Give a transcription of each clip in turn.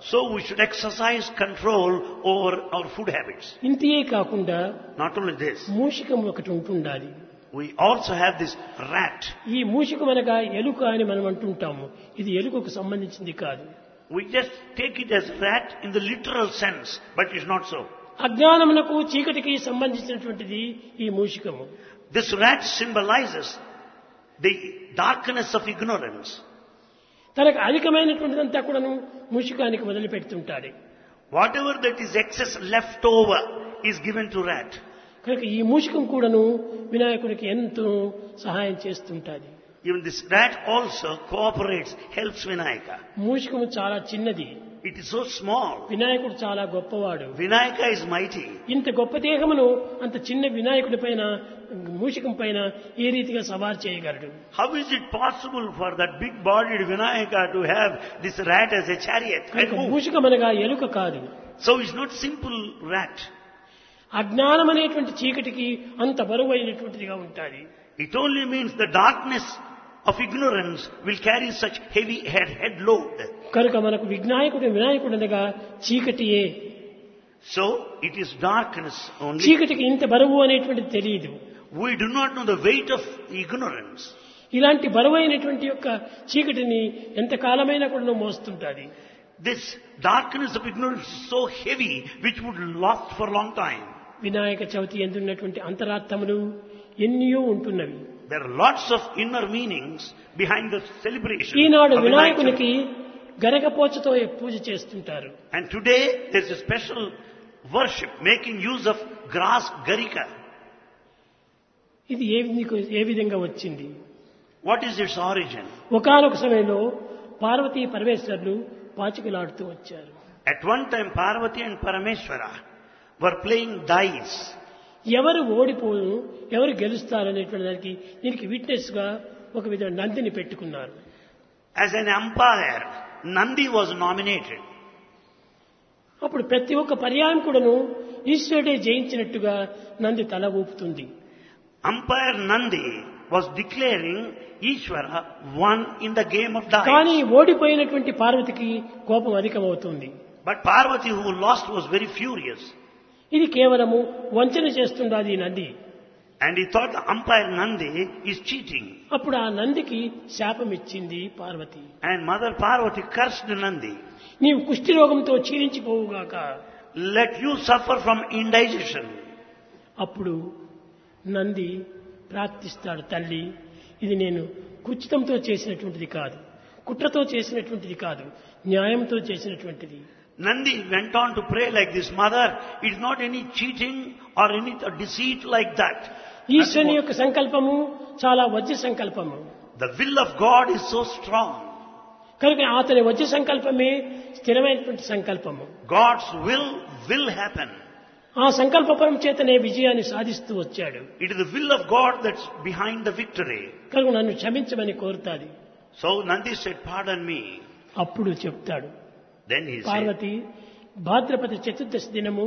So we should exercise control over our food habits. ఇంతే కాకుండా Not only this, మూషికం ఒకటి ఉంటుండాలి we also have this rat. ఈ మూషికం అనగా ఎలుక అని మనం అంటుంటాము ఇది ఎలుకకు సంబంధించింది కాదు We just take it as rat in the literal sense, but it's not so. అజ్ఞానమునకు చీకటికి సంబంధించినటువంటిది ఈ మూషికము This rat symbolizes the darkness of ignorance. తనకు అధికమైనటువంటిదంతా కూడాను మూషికానికి వదిలిపెడుతుంటాడు Whatever that is excess left over is given to rat. కనుక ఈ మూషికం కూడాను వినాయకుడికి ఎంతో సహాయం చేస్తుంటాది Even this rat also cooperates, helps Vinayaka. మూషికము చాలా చిన్నది It is so small. వినాయకుడు చాలా గొప్పవాడు Vinayaka is mighty. ఇంత గొప్ప దేహమును అంత చిన్న వినాయకుడి పైన మూషికం పైన ఏ రీతిగా సవారు చేయగలడు How is it possible for that big bodied Vinayaka to have this rat as a chariot? and కనుక move? మూషికం అనగా ఎలుక కాదు So it's not simple rat. అజ్ఞానం అనేటువంటి చీకటికి అంత బరువు అయినటువంటిదిగా ఉంటుంది It only means the darkness of ignorance will carry such heavy head, head load. కనుక మనకు విఘ్నాయకుడు వినాయకుడు అనగా చీకటియే So it is darkness only. చీకటికి ఇంత బరువు అనేటువంటిది తెలియదు We do not know the weight of ignorance. ఇలాంటి బరువు అయినటువంటి యొక్క చీకటిని ఎంత కాలమైనా కూడా మోస్తుంటుంది This darkness of ignorance is so heavy which would last for a long time. Vinayaka Chavithi ఎందున్నటువంటి అంతరార్థములు ఎన్నో ఉంటున్నవి There are lots of inner meanings behind the celebration. Eenadu of Vinayak వినాయకునికి గరగపోచతో పూజ చేస్తుంటారు Chavithi. And today there's a special worship making use of grass garika. ఇది ఏ విధంగా- ఏ విధంగా వచ్చింది What is its origin? ఒకానొక సమయంలో పార్వతీ పరమేశ్వరులు పాచికలాడుతూ వచ్చారు At one time Parvati and Parameshwara were playing dice. ఎవరు ఓడిపోను ఎవరు గెలుస్తారనేటువంటి దానికి దీనికి విట్నెస్ గా ఒక విధంగా నందిని పెట్టుకున్నారు As an umpire, Nandi was nominated. అప్పుడు ప్రతి ఒక్క పర్యాయం కూడాను ఈశ్వరుడే జయించినట్టుగా నంది తల ఊపుతుంది Umpire Nandi was declaring Ishvara won in the game of కానీ dice. ఓడిపోయినటువంటి పార్వతికి కోపం అధికమవుతుంది But Parvati who lost was very furious. ఇది కేవలము వంచన చేస్తుండాది ఈ Nandi And he thought the umpire Nandi is cheating. అప్పుడు ఆ నందికి శాపం ఇచ్చింది Parvati And Mother Parvati cursed Nandi. నీవు కుష్టి రోగంతో క్షీణించిపోవుగాక Let you suffer from indigestion. అప్పుడు నంది ప్రార్థిస్తాడు తల్లి ఇది నేను కుచితంతో చేసినటువంటిది కాదు కుట్రతో చేసినటువంటిది కాదు న్యాయంతో చేసినటువంటిది Nandi went on to pray like this, Mother, it is not any cheating or any deceit like that. ఈశ్వరుని యొక్క సంకల్పము చాలా వజ్ర సంకల్పము The will of God is so strong. కనుక అతని వజ్ర సంకల్పమే స్థిరమైనటువంటి సంకల్పము God's will will happen. ఆ సంకల్పపరం చేతనే విజయాన్ని సాధిస్తూ వచ్చాడు It is the will of God that's behind the victory. కనుక నన్ను క్షమించమని కోరుతాది So Nandi said, Pardon me. అప్పుడు చెప్తాడు Then he said, పార్వతి భాద్రపద చతుర్దశి దినము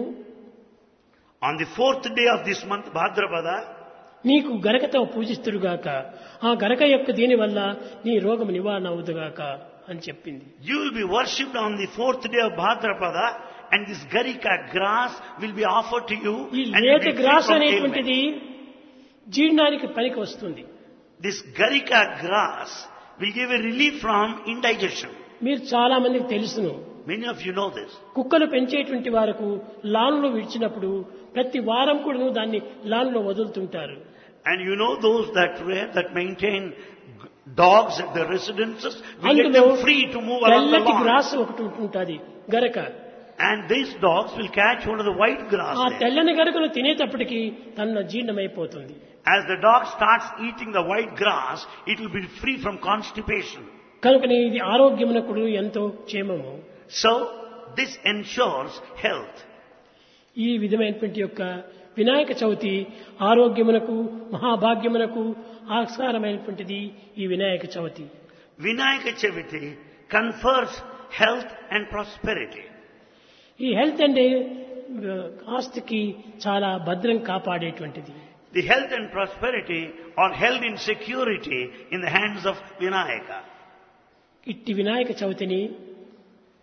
On the fourth day of this month, Bhadrapada, నీకు గరకతో పూజిస్తురుగాక ఆ గరక యొక్క దీని వల్ల నీ రోగం నివారణ అవుదుగాక అని చెప్పింది you will be worshipped on the fourth day of Bhadrapada, and this Garika grass will be offered to you. ఈ and you'll లేత be free గ్రాస్ from అనేటువంటిది జీర్ణానికి పనికి వస్తుంది ailment. This Garika grass will give a relief from indigestion. మీరు చాలా మందికి తెలుసును Many of you know this. కుక్కలు పెంచేటువంటి వారకు లాన్లో విడిచినప్పుడు ప్రతి వారం కూడా దాన్ని లాన్లో వదులుతుంటారు And you know those that were, that maintain g- dogs at their residences, we let అందులో them free to move along the తెల్లటి lawn. గ్రాస్ ఒకటి ఉంటుంటుంది గరక And these dogs will catch one of the white grass ఆ there. తెల్లని గరకను తినేటప్పటికి తన జీర్ణమైపోతుంది As the dog starts eating the white grass, it will be free from constipation. కనుక ఇది ఆరోగ్యమునకుడు ఎంతో క్షేమము So, this ensures health. ఈ విధమైనటువంటి యొక్క వినాయక చవితి ఆరోగ్యమునకు మహాభాగ్యమునకు ఆస్కారమైనటువంటిది ఈ Vinayaka Chaviti Vinayaka Chaviti confers health and prosperity. ఈ హెల్త్ అంటే ఆ, ఆస్తికి చాలా భద్రం కాపాడేటువంటిది The health and prosperity are held in security in the hands of Vinayaka. ఇట్టి వినాయక చవితిని